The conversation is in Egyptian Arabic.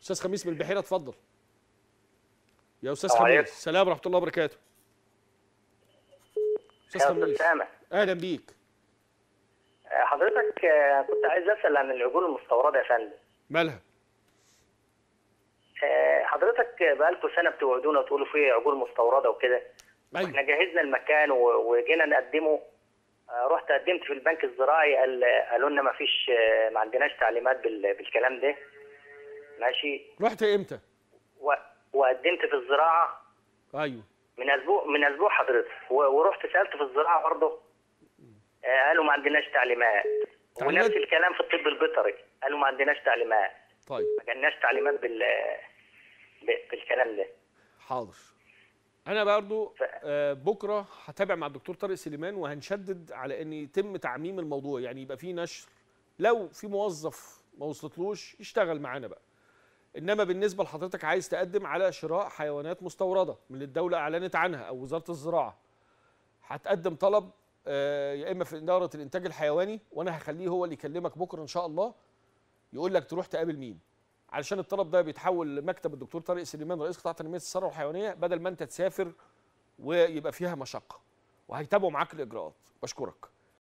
استاذ خميس من البحيره اتفضل يا استاذ السلام خميس عليكم. سلام ورحمه الله وبركاته استاذ يا أستاذ خميس سامح اهلا بيك آه، حضرتك آه، كنت عايز اسال عن العجول المستورده يا فندم مالها آه، حضرتك بقالكم سنه بتوعدونا وتقولوا في عجول مستورده وكده ايوه احنا جهزنا المكان و- وجينا نقدمه آه، رحت قدمت في البنك الزراعي قال قالوا لنا ما فيش آه، ما عندناش تعليمات بال- بالكلام ده ماشي رحت امتى و- وقدمت في الزراعه ايوه من اسبوع من اسبوع حضرتك و- ورحت سالت في الزراعه برضه آه، قالوا ما عندناش تعليمات تعليمات؟ ونفس الكلام في الطب البيطري قالوا ما عندناش تعليمات طيب ما جالناش تعليمات بال ب- بالكلام ده حاضر انا برضو آه، بكره هتابع مع الدكتور طارق سليمان وهنشدد على ان يتم تعميم الموضوع يعني يبقى في نشر لو في موظف ما وصلتلوش يشتغل معانا بقى انما بالنسبه لحضرتك عايز تقدم على شراء حيوانات مستورده من اللي الدوله اعلنت عنها او وزاره الزراعه هتقدم طلب آه، يا اما في اداره الانتاج الحيواني وانا هخليه هو اللي يكلمك بكره ان شاء الله يقول لك تروح تقابل مين علشان الطلب ده بيتحول لمكتب الدكتور طارق سليمان رئيس قطاع تنميه الثروه الحيوانيه بدل ما انت تسافر ويبقى فيها مشقه وهيتابعوا معاك الاجراءات بشكرك